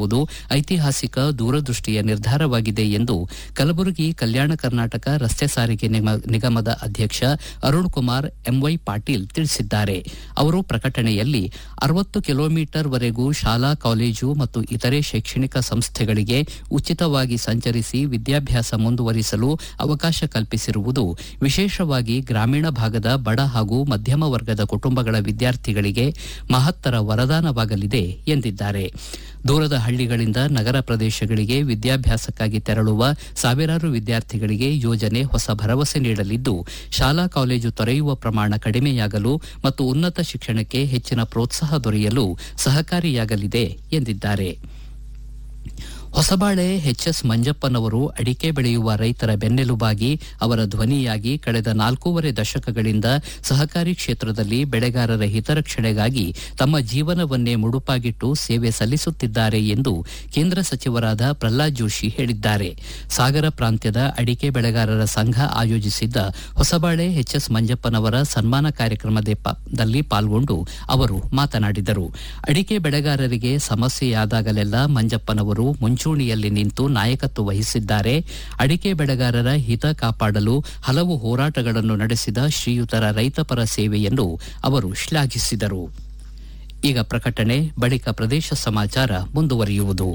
ಮಾಡಿರುವುದು ಐತಿಹಾಸಿಕ ದೂರದೃಷ್ಟಿಯ ನಿರ್ಧಾರವಾಗಿದೆ ಎಂದು ಕಲಬುರಗಿ ಕಲ್ಯಾಣ ಕರ್ನಾಟಕ ರಸ್ತೆ ಸಾರಿಗೆ ನಿಗಮ- ನಿಗಮದ ಅಧ್ಯಕ್ಷ ಅರುಣ್ ಕುಮಾರ್ ಎಂವೈ ಪಾಟೀಲ್ ತಿಳಿಸಿದ್ದಾರೆ ಅವರು ಪ್ರಕಟಣೆಯಲ್ಲಿ ಅರವತ್ತು ಕಿಲೋಮೀಟರ್ ವರೆಗೂ ಶಾಲಾ ಕಾಲೇಜು ಮತ್ತು ಇತರೆ ಶೈಕ್ಷಣಿಕ ಸಂಸ್ಥೆಗಳಿಗೆ ಉಚಿತವಾಗಿ ಸಂಚರಿಸಿ ವಿದ್ಯಾಭ್ಯಾಸ ಮುಂದುವರಿಸಲು ಅವಕಾಶ ಕಲ್ಪಿಸಿರುವುದು ವಿಶೇಷವಾಗಿ ಗ್ರಾಮೀಣ ಭಾಗದ ಬಡ ಹಾಗೂ ಮಧ್ಯಮ ವರ್ಗದ ಕುಟುಂಬಗಳ ವಿದ್ಯಾರ್ಥಿಗಳಿಗೆ ಮಹತ್ತರ ವರದಾನವಾಗಲಿದೆ ಎಂದಿದ್ದಾರೆ ದೂರದ ಹಳ್ಳಿಗಳಿಂದ ನಗರ ಪ್ರದೇಶಗಳಿಗೆ ವಿದ್ಯಾಭ್ಯಾಸಕ್ಕಾಗಿ ತೆರಳುವ ಸಾವಿರಾರು ವಿದ್ಯಾರ್ಥಿಗಳಿಗೆ ಯೋಜನೆ ಹೊಸ ಭರವಸೆ ನೀಡಲಿದ್ದು ಶಾಲಾ ಕಾಲೇಜು ತೊರೆಯುವ ಪ್ರಮಾಣ ಕಡಿಮೆಯಾಗಲು ಮತ್ತು ಉನ್ನತ ಶಿಕ್ಷಣಕ್ಕೆ ಹೆಚ್ಚಿನ ಪ್ರೋತ್ಸಾಹ ದೊರೆಯಲು ಸಹಕಾರಿಯಾಗಲಿದೆ ಎಂದಿದ್ದಾರೆ ಹೊಸಬಾಳೆ ಎಚ್ಎಸ್ ಮಂಜಪ್ಪನವರು ಅಡಿಕೆ ಬೆಳೆಯುವ ರೈತರ ಬೆನ್ನೆಲುಬಾಗಿ ಅವರ ಧ್ವನಿಯಾಗಿ ಕಳೆದ ನಾಲ್ಕೂವರೆ ದಶಕಗಳಿಂದ ಸಹಕಾರಿ ಕ್ಷೇತ್ರದಲ್ಲಿ ಬೆಳೆಗಾರರ ಹಿತರಕ್ಷಣೆಗಾಗಿ ತಮ್ಮ ಜೀವನವನ್ನೇ ಮುಡುಪಾಗಿಟ್ಟು ಸೇವೆ ಸಲ್ಲಿಸುತ್ತಿದ್ದಾರೆ ಎಂದು ಕೇಂದ್ರ ಸಚಿವರಾದ ಪ್ರಹ್ಲಾದ್ ಜೋಶಿ ಹೇಳಿದ್ದಾರೆ ಸಾಗರ ಪ್ರಾಂತ್ಯದ ಅಡಿಕೆ ಬೆಳೆಗಾರರ ಸಂಘ ಆಯೋಜಿಸಿದ್ದ ಹೊಸಬಾಳೆ ಎಚ್ಎಸ್ ಮಂಜಪ್ಪನವರ ಸನ್ಮಾನ ಕಾರ್ಯಕ್ರಮದಲ್ಲಿ ಪಾಲ್ಗೊಂಡು ಅವರು ಮಾತನಾಡಿದರು ಅಡಿಕೆ ಬೆಳೆಗಾರರಿಗೆ ಸಮಸ್ಯೆಯಾದಾಗಲೆಲ್ಲ ಮಂಜಪ್ಪನವರು ಮುಂಚೂಣಿಯಲ್ಲಿ ನಿಂತು ನಾಯಕತ್ವ ವಹಿಸಿದ್ದಾರೆ ಅಡಿಕೆ ಬೆಳೆಗಾರರ ಹಿತ ಕಾಪಾಡಲು ಹಲವು ಹೋರಾಟಗಳನ್ನು ನಡೆಸಿದ ಶ್ರೀಯುತರ ರೈತಪರ ಸೇವೆಯನ್ನು ಅವರು ಶ್ಲಾಘಿಸಿದರು ಈಗ ಪ್ರಕಟಣೆ ಬಳಿಕ ಪ್ರದೇಶ ಸಮಾಚಾರ ಮುಂದುವರಿಯುವುದು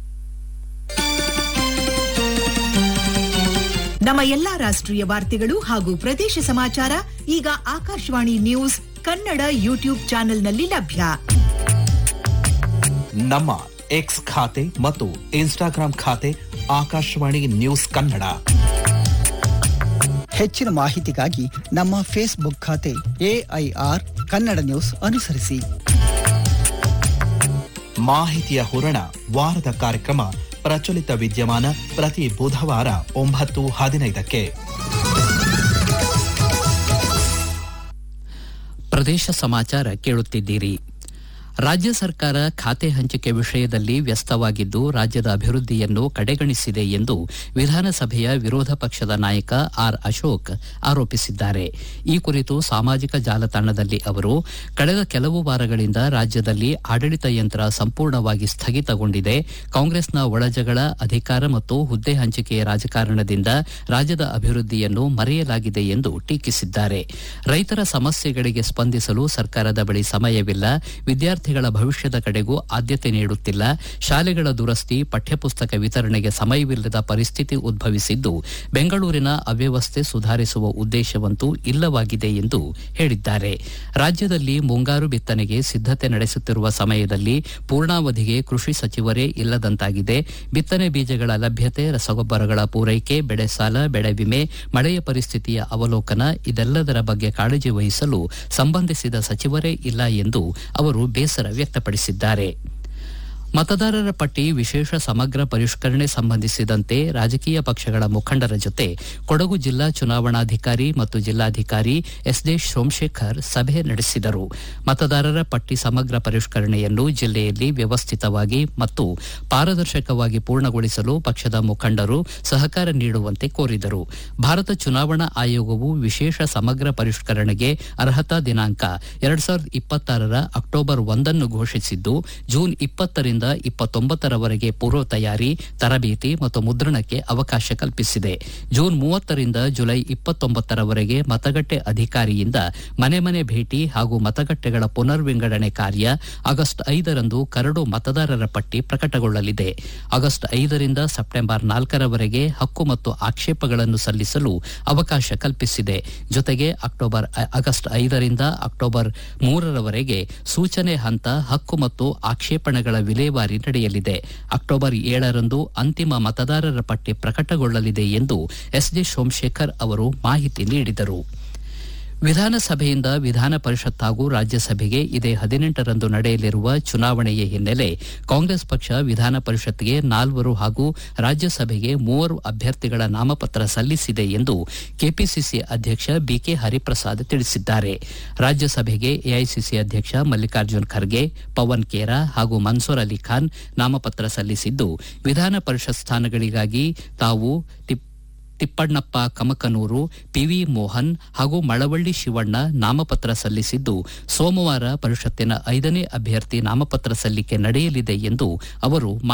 ನಮ್ಮ ಎಲ್ಲಾ ರಾಷ್ಟ್ರೀಯ ವಾರ್ತೆಗಳು ಹಾಗೂ ಪ್ರದೇಶ ಸಮಾಚಾರ ಈಗ ಆಕಾಶವಾಣಿ ನ್ಯೂಸ್ ಕನ್ನಡ ಯೂಟ್ಯೂಬ್ ಚಾನೆಲ್ನಲ್ಲಿ ಲಭ್ಯ ನಮ್ಮ ಎಕ್ಸ್ ಖಾತೆ ಮತ್ತು ಇನ್ಸ್ಟಾಗ್ರಾಂ ಖಾತೆ ಆಕಾಶವಾಣಿ ನ್ಯೂಸ್ ಕನ್ನಡ ಹೆಚ್ಚಿನ ಮಾಹಿತಿಗಾಗಿ ನಮ್ಮ ಫೇಸ್ಬುಕ್ ಖಾತೆ ಎಐಆರ್ ಕನ್ನಡ ನ್ಯೂಸ್ ಅನುಸರಿಸಿ ಮಾಹಿತಿಯ ಹೂರಣ ವಾರದ ಕಾರ್ಯಕ್ರಮ ಪ್ರಚಲಿತ ವಿದ್ಯಮಾನ ಪ್ರತಿ ಬುಧವಾರ ಒಂಬತ್ತು ಹದಿನೈದಕ್ಕೆ ಪ್ರದೇಶ ಸಮಾಚಾರ ಕೇಳುತ್ತಿದ್ದೀರಿ ರಾಜ್ಯ ಸರ್ಕಾರ ಖಾತೆ ಹಂಚಿಕೆ ವಿಷಯದಲ್ಲಿ ವ್ಯಸ್ತವಾಗಿದ್ದು ರಾಜ್ಯದ ಅಭಿವೃದ್ಧಿಯನ್ನು ಕಡೆಗಣಿಸಿದೆ ಎಂದು ವಿಧಾನಸಭೆಯ ವಿರೋಧ ಪಕ್ಷದ ನಾಯಕ ಆರ್ ಅಶೋಕ್ ಆರೋಪಿಸಿದ್ದಾರೆ ಈ ಕುರಿತು ಸಾಮಾಜಿಕ ಜಾಲತಾಣದಲ್ಲಿ ಅವರು ಕಳೆದ ಕೆಲವು ವಾರಗಳಿಂದ ರಾಜ್ಯದಲ್ಲಿ ಆಡಳಿತ ಯಂತ್ರ ಸಂಪೂರ್ಣವಾಗಿ ಸ್ಥಗಿತಗೊಂಡಿದೆ ಕಾಂಗ್ರೆಸ್ನ ಒಳಜಗಳ ಅಧಿಕಾರ ಮತ್ತು ಹುದ್ದೆ ಹಂಚಿಕೆಯ ರಾಜಕಾರಣದಿಂದ ರಾಜ್ಯದ ಅಭಿವೃದ್ಧಿಯನ್ನು ಮರೆಯಲಾಗಿದೆ ಎಂದು ಟೀಕಿಸಿದ್ದಾರೆ ರೈತರ ಸಮಸ್ಯೆಗಳಿಗೆ ಸ್ಪಂದಿಸಲು ಸರ್ಕಾರದ ಬಳಿ ಸಮಯವಿಲ್ಲ ವಿದ್ಯಾರ್ಥಿಗಳ ಭವಿಷ್ಯದ ಕಡೆಗೂ ಆದ್ಯತೆ ನೀಡುತ್ತಿಲ್ಲ ಶಾಲೆಗಳ ದುರಸ್ತಿ ಪಠ್ಯಪುಸ್ತಕ ವಿತರಣೆಗೆ ಸಮಯವಿಲ್ಲದ ಪರಿಸ್ಥಿತಿ ಉದ್ಭವಿಸಿದ್ದು ಬೆಂಗಳೂರಿನ ಅವ್ಯವಸ್ಥೆ ಸುಧಾರಿಸುವ ಉದ್ದೇಶವಂತೂ ಇಲ್ಲವಾಗಿದೆ ಎಂದು ಹೇಳಿದ್ದಾರೆ ರಾಜ್ಯದಲ್ಲಿ ಮುಂಗಾರು ಬಿತ್ತನೆಗೆ ಸಿದ್ದತೆ ನಡೆಸುತ್ತಿರುವ ಸಮಯದಲ್ಲಿ ಪೂರ್ಣಾವಧಿಗೆ ಕೃಷಿ ಸಚಿವರೇ ಇಲ್ಲದಂತಾಗಿದೆ ಬಿತ್ತನೆ ಬೀಜಗಳ ಲಭ್ಯತೆ ರಸಗೊಬ್ಬರಗಳ ಪೂರೈಕೆ ಬೆಳೆ ಸಾಲ ಬೆಳೆ ವಿಮೆ ಮಳೆಯ ಪರಿಸ್ಥಿತಿಯ ಅವಲೋಕನ ಇದೆಲ್ಲದರ ಬಗ್ಗೆ ಕಾಳಜಿ ವಹಿಸಲು ಸಂಬಂಧಿಸಿದ ಸಚಿವರೇ ಇಲ್ಲ ಎಂದು ಅವರು ಬೇಸರ ವ್ಯಕ್ತಪಡಿಸಿದ್ದಾರೆ ಮತದಾರರ ಪಟ್ಟಿ ವಿಶೇಷ ಸಮಗ್ರ ಪರಿಷ್ಕರಣೆ ಸಂಬಂಧಿಸಿದಂತೆ ರಾಜಕೀಯ ಪಕ್ಷಗಳ ಮುಖಂಡರ ಜೊತೆ ಕೊಡಗು ಜಿಲ್ಲಾ ಚುನಾವಣಾಧಿಕಾರಿ ಮತ್ತು ಜಿಲ್ಲಾಧಿಕಾರಿ ಎಸ್ಡಿ ಸೋಮಶೇಖರ್ ಸಭೆ ನಡೆಸಿದರು ಮತದಾರರ ಪಟ್ಟಿ ಸಮಗ್ರ ಪರಿಷ್ಕರಣೆಯನ್ನು ಜಿಲ್ಲೆಯಲ್ಲಿ ವ್ಯವಸ್ಥಿತವಾಗಿ ಮತ್ತು ಪಾರದರ್ಶಕವಾಗಿ ಪೂರ್ಣಗೊಳಿಸಲು ಪಕ್ಷದ ಮುಖಂಡರು ಸಹಕಾರ ನೀಡುವಂತೆ ಕೋರಿದರು ಭಾರತ ಚುನಾವಣಾ ಆಯೋಗವು ವಿಶೇಷ ಸಮಗ್ರ ಪರಿಷ್ಕರಣೆಗೆ ಅರ್ಹತಾ ದಿನಾಂಕ ಎರಡ್ ಸಾವಿರದ ಇಪ್ಪತ್ತಾರರ ಅಕ್ಟೋಬರ್ ಒಂದನ್ನು ಘೋಷಿಸಿದ್ದು ಜೂನ್ ಇಪ್ಪತ್ತರಿಂದ ಇಪ್ಪತ್ತೊಂಬತ್ತರವರೆಗೆ ಪೂರ್ವ ತಯಾರಿ ತರಬೇತಿ ಮತ್ತು ಮುದ್ರಣಕ್ಕೆ ಅವಕಾಶ ಕಲ್ಪಿಸಿದೆ ಜೂನ್ ಮೂವತ್ತರಿಂದ ಜುಲೈ ಇಪ್ಪತ್ತೊಂಬತ್ತರವರೆಗೆ ಮತಗಟ್ಟೆ ಅಧಿಕಾರಿಯಿಂದ ಮನೆ ಮನೆ ಭೇಟಿ ಹಾಗೂ ಮತಗಟ್ಟೆಗಳ ಪುನರ್ವಿಂಗಡಣೆ ಕಾರ್ಯ ಆಗಸ್ಟ್ ಐದರಂದು ಕರಡು ಮತದಾರರ ಪಟ್ಟಿ ಪ್ರಕಟಗೊಳ್ಳಲಿದೆ ಆಗಸ್ಟ್ ಐದರಿಂದ ಸೆಪ್ಟೆಂಬರ್ ನಾಲ್ಕರವರೆಗೆ ಹಕ್ಕು ಮತ್ತು ಆಕ್ಷೇಪಗಳನ್ನು ಸಲ್ಲಿಸಲು ಅವಕಾಶ ಕಲ್ಪಿಸಿದೆ ಜೊತೆಗೆ ಅಕ್ಟೋಬರ್ ಆಗಸ್ಟ್ ಐದರಿಂದ ಅಕ್ಟೋಬರ್ ಮೂರರವರೆಗೆ ಸೂಚನೆ ಹಂತ ಹಕ್ಕು ಮತ್ತು ಆಕ್ಷೇಪಣೆಗಳ ವಿಲೇವಾರಿ ನಡೆಯಲಿದೆ ಅಕ್ಟೋಬರ್ ಏಳರಂದು ಅಂತಿಮ ಮತದಾರರ ಪಟ್ಟಿ ಪ್ರಕಟಗೊಳ್ಳಲಿದೆ ಎಂದು ಎಸ್ಜಿ ಸೋಮಶೇಖರ್ ಅವರು ಮಾಹಿತಿ ನೀಡಿದರು ವಿಧಾನಸಭೆಯಿಂದ ವಿಧಾನ ಪರಿಷತ್ ಹಾಗೂ ರಾಜ್ಯಸಭೆಗೆ ಇದೇ ಹದಿನೆಂಟರಂದು ನಡೆಯಲಿರುವ ಚುನಾವಣೆಯ ಹಿನ್ನೆಲೆ ಕಾಂಗ್ರೆಸ್ ಪಕ್ಷ ವಿಧಾನ ಪರಿಷತ್ಗೆ ನಾಲ್ವರು ಹಾಗೂ ರಾಜ್ಯಸಭೆಗೆ ಮೂವರು ಅಭ್ಯರ್ಥಿಗಳ ನಾಮಪತ್ರ ಸಲ್ಲಿಸಿದೆ ಎಂದು ಕೆಪಿಸಿಸಿ ಅಧ್ಯಕ್ಷ ಬಿಕೆ ಹರಿಪ್ರಸಾದ್ ತಿಳಿಸಿದ್ದಾರೆ ರಾಜ್ಯಸಭೆಗೆ ಎಐಸಿಸಿ ಅಧ್ಯಕ್ಷ ಮಲ್ಲಿಕಾರ್ಜುನ್ ಖರ್ಗೆ ಪವನ್ ಖೇರಾ ಹಾಗೂ ಮನ್ಸೂರ್ ಅಲಿ ಖಾನ್ ನಾಮಪತ್ರ ಸಲ್ಲಿಸಿದ್ದು ವಿಧಾನ ಪರಿಷತ್ ಸ್ಥಾನಗಳಿಗಾಗಿ ತಾವು ಟಿಪ್ ತಿಪ್ಪಣ್ಣಪ್ಪ ಕಮಕನೂರು ಪಿವಿ ಮೋಹನ್ ಹಾಗೂ ಮಳವಳ್ಳಿ ಶಿವಣ್ಣ ನಾಮಪತ್ರ ಸಲ್ಲಿಸಿದ್ದು ಸೋಮವಾರ ಪರಿಷತ್ತಿನ ಐದನೇ ಅಭ್ಯರ್ಥಿ ನಾಮಪತ್ರ ಸಲ್ಲಿಕೆ ನಡೆಯಲಿದೆ ಎಂದು ಅವರು